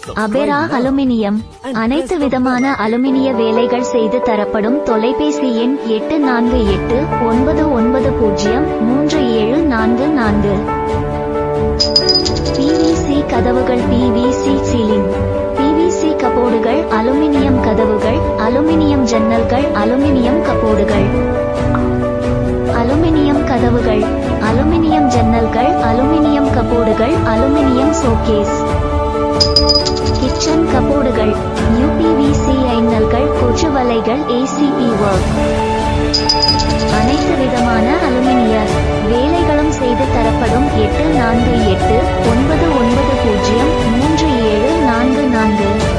அபெரா aluminium அனைத்து விதமான அலுமினிய வேலைகள் செய்து தரப்படும் தொலைபேசி எண் எட்டு நான்கு எட்டு ஒன்பது ஒன்பது பூஜ்ஜியம் மூன்று ஏழு நான்கு நான்கு பிவிசி கதவுகள் பிவிசி சீலிங் பிவிசி கபோர்டுகள் அலுமினியம் கதவுகள் அலுமினியம் ஜன்னல்கள் அலுமினியம் கபோர்டுகள் அலுமினியம் கதவுகள் அலுமினியம் ஜன்னல்கள் அலுமினியம் கபோர்டுகள் அலுமினியம் ஷோகேஸ் கிச்சன் கபோர்டுகள் யூபிவிசி ஐநல்கள் கொச்சு வலைகள் ஏசிபி ஒர்க் அனைத்து விதமான அலுமினிய வேலைகளும் செய்து தரப்படும் எட்டு நான்கு எட்டு ஒன்பது ஒன்பது பூஜ்ஜியம் மூன்று ஏழு நான்கு நான்கு